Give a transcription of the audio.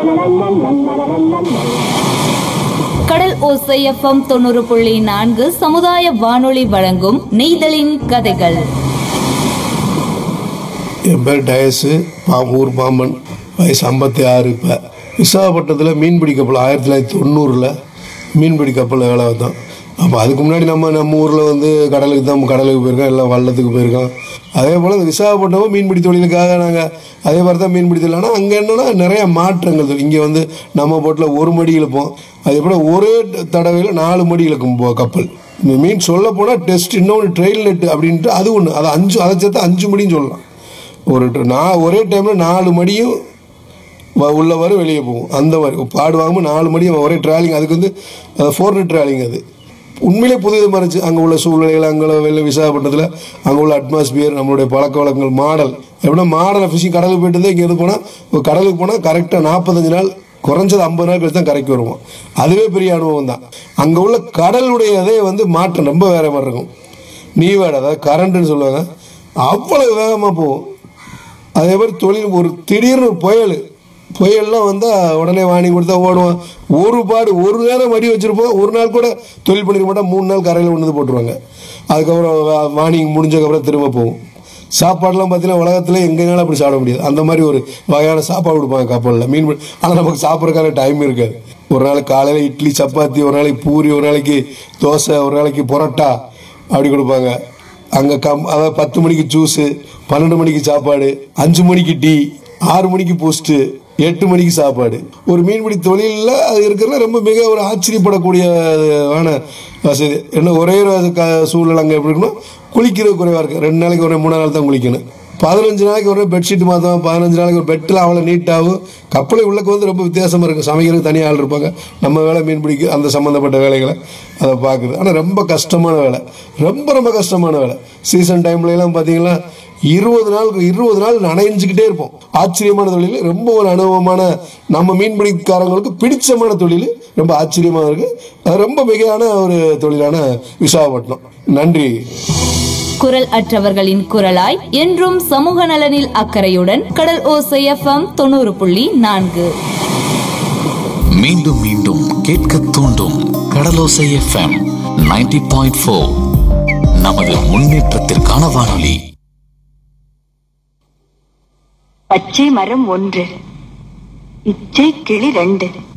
கடல் ஓசை எஃப்எம் தொண்ணூறு புள்ளி நான்கு சமுதாய வானொலி வழங்கும் நெய்தலின் கதைகள் என் பேர் டயஸு பாம்பூர் பாம்பன் வயசு ஐம்பத்தி ஆறு இப்போ விசாகப்பட்டினத்தில் மீன்பிடி கப்பல் ஆயிரத்தி தொள்ளாயிரத்தி தொண்ணூறில் மீன்பிடி கப்பலில் வேலை பார்த்தோம் அப்போ அதுக்கு முன்னாடி நம்ம நம்ம ஊரில் வந்து கடலுக்கு தான் கடலுக்கு போயிருக்கோம் எல்லாம் வள்ளத்துக்கு போயிருக்கோம் அதே போல் இந்த விசாகப்பட்டினமும் மீன்பிடி தொழிலுக்காக நாங்கள் அதே மாதிரி தான் மீன்பிடி தொழில் ஆனால் அங்கே என்னென்னா நிறைய மாற்றங்கள் இங்கே வந்து நம்ம போட்டில் ஒரு மடி இழுப்போம் அதே போல் ஒரே தடவையில் நாலு மடி இழுக்கும் போ- கப்பல் இந்த மீன் சொல்ல போனால் டெஸ்ட் இன்னொன்று ட்ரெயில் நெட் அப்படின்ட்டு அது ஒன்று அது அஞ்சு அதை சேர்த்து அஞ்சு மடின்னு சொல்லலாம் ஒரு ட- நான் ஒரே டைமில் நாலு மடியும் வ- உள்ள வரும் வெளியே போகும் அந்த மாதிரி பாடு வாங்காமல் நாலு மடியும் ஒரே ட்ராலிங் அதுக்கு வந்து ஃபோர் நெட் ட்ராலிங் அது உண்மையிலே புது விதமாக இருந்துச்சு அங்கே உள்ள சூழ்நிலைகள் அங்கே வெளில விசாகப்பட்டினத்தில் அங்கே உள்ள அட்மாஸ்பியர் நம்மளுடைய பழக்க வழக்கங்கள் மாடல் எப்படின்னா மாடலை ஃபிஷிங் கடலுக்கு போயிட்டு இருந்தால் இங்கே எது போனால் கடலுக்கு போனால் கரெக்டாக நாற்பத்தஞ்சு நாள் குறைஞ்சது ஐம்பது நாள் கழிச்சு தான் கரைக்கு வருவோம் அதுவே பெரிய அனுபவம் தான் அங்கே உள்ள கடலுடைய இதே வந்து மாற்றம் ரொம்ப வேற மாதிரி இருக்கும் நீவாடு அதாவது கரண்ட்டுன்னு சொல்லுவாங்க அவ்வளவு வேகமாக போகும் அதே மாதிரி தொழில் ஒரு திடீர்னு ஒரு புயல் புயல்லாம் வந்தால் உடனே வாணி கொடுத்தா ஓடுவான் ஒரு பாடு ஒரு நேரம் மடி வச்சுருப்போம் ஒரு நாள் கூட தொழில் பண்ணிக்க மாட்டோம் மூணு நாள் கரையில் கொண்டு வந்து போட்டுருவாங்க அதுக்கப்புறம் வா- வாணிங் முடிஞ்சதுக்கப்புறம் திரும்ப போகும் சாப்பாடுலாம் பார்த்தீங்கன்னா உலகத்தில் எங்கேனாலும் அப்படி சாப்பிட முடியாது அந்த மாதிரி ஒரு வகையான சாப்பாடு கொடுப்பாங்க கப்பலில் மீன் ஆனால் நமக்கு சாப்பிட்றதுக்கான டைம் இருக்காது ஒரு நாள் காலையில் இட்லி சப்பாத்தி ஒரு நாளைக்கு பூரி ஒரு நாளைக்கு தோசை ஒரு நாளைக்கு பரோட்டா அப்படி கொடுப்பாங்க அங்கே கம் அதாவது பத்து மணிக்கு ஜூஸு பன்னெண்டு மணிக்கு சாப்பாடு அஞ்சு மணிக்கு டீ ஆறு மணிக்கு போஸ்ட்டு எட்டு மணிக்கு சாப்பாடு ஒரு மீன்பிடி தொழிலில் அது இருக்கிறதுல ரொம்ப மிக ஒரு ஆச்சரியப்படக்கூடிய ஆன வசதி என்ன ஒரே ஒரு க சூழ்நிலை அங்கே எப்படி இருக்குன்னா குளிக்கிறது குறைவாக இருக்குது ரெண்டு நாளைக்கு ஒரு மூணு நாள் தான் குளிக்கணும் பதினஞ்சு நாளைக்கு ஒரு பெட்ஷீட் மாற்றோம் பதினஞ்சு நாளைக்கு ஒரு பெட்டில் அவ்வளோ நீட்டாகும் கப்பலை உள்ளக்கு வந்து ரொம்ப வித்தியாசமாக இருக்கும் சமைக்கிறதுக்கு தனியாக ஆள் இருப்பாங்க நம்ம வேலை மீன் பிடிக்க அந்த சம்மந்தப்பட்ட வேலைகளை அதை பார்க்குது ஆனால் ரொம்ப கஷ்டமான வேலை ரொம்ப ரொம்ப கஷ்டமான வேலை சீசன் டைம்ல எல்லாம் பார்த்தீங்கன்னா இருபது நாளுக்கு இருபது நாள் நனைஞ்சுக்கிட்டே இருப்போம் ஆச்சரியமான தொழில் ரொம்ப ஒரு அனுபவமான நம்ம மீன்பிடிக்காரங்களுக்கு பிடிச்சமான தொழில் ரொம்ப ஆச்சரியமாக இருக்கு அது ரொம்ப மிகையான ஒரு தொழிலான விசாகப்பட்டினம் நன்றி குரல் அற்றவர்களின் குரலாய் என்றும் சமூக நலனில் அக்கறையுடன் கடல் ஓசை எஃப்எம் தொண்ணூறு புள்ளி நான்கு மீண்டும் மீண்டும் கேட்க தூண்டும் கடலோசை எஃப்எம் 90.4 பாயிண்ட் நமது முன்னேற்றத்திற்கான வானொலி பச்சை மரம் ஒன்று இச்சை கிளி ரெண்டு